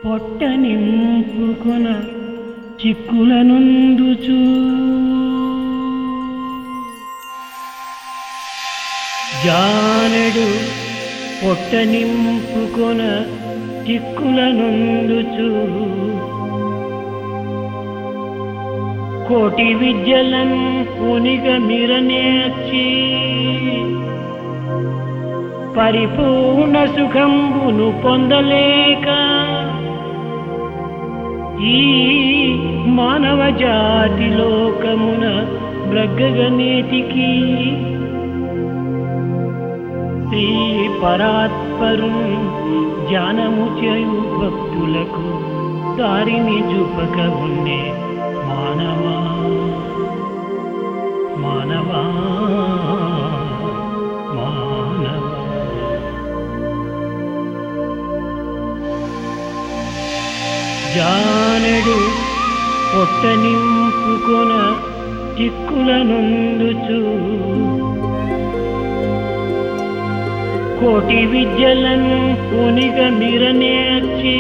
పొట్ట నింపుకొన చిక్కుల నుండుచూ జానడు పొట్ట నింపుకొన చిక్కుల నుండుచూ కోటి విద్యలన్ ఉనిగ మిరనేర్చి పరిపూర్ణ సుఖంబును పొందలేక ఈ మానవ జాతి లోకమున బ్రగ్గగనేటికి శ్రీ పరాత్పరు జ్ఞానము చేయు భక్తులకు దారిని చూపక ఉండే మానవా మానవా మానవా జానడు పొట్ట నింపుకొన చిక్కుల నుండుచు కోటి విద్యలను ఉనిగ మిరనేర్చి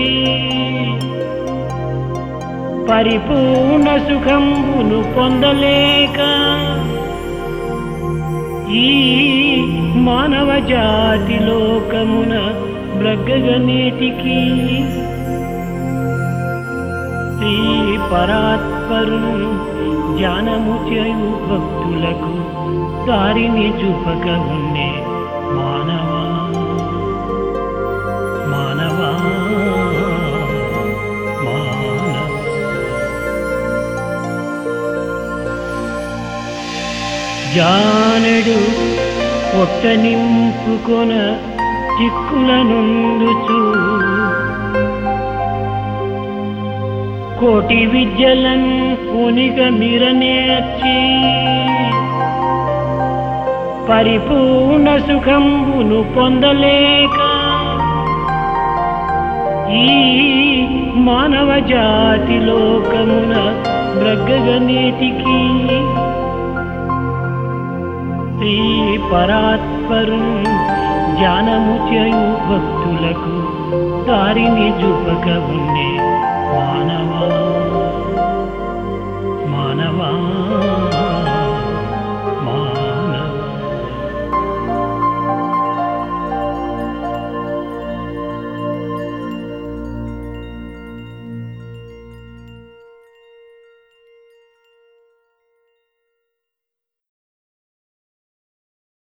పరిపూర్ణ సుఖంబును పొందలేక ఈ మానవ జాతి లోకమున బ్రగ్గగనేటికి శ్రీ పరాత్పరు జ్ఞానము చేయు భక్తులకు దారిని చూపక ఉండే మానవా మానవా మానవా జానడు పొట్ట నింపుకొన చిక్కుల నుండుచూ కోటి విద్యలన్ ఉనిగ మిరనేర్చి పరిపూర్ణ సుఖంబును పొందలేక ఈ మానవ జాతి లోకమున బ్రగ్గగనేటికి శ్రీ పరాత్పరు జ్ఞానము చేయు భక్తులకు దారిని చూపక ఉండే మానవా మానవా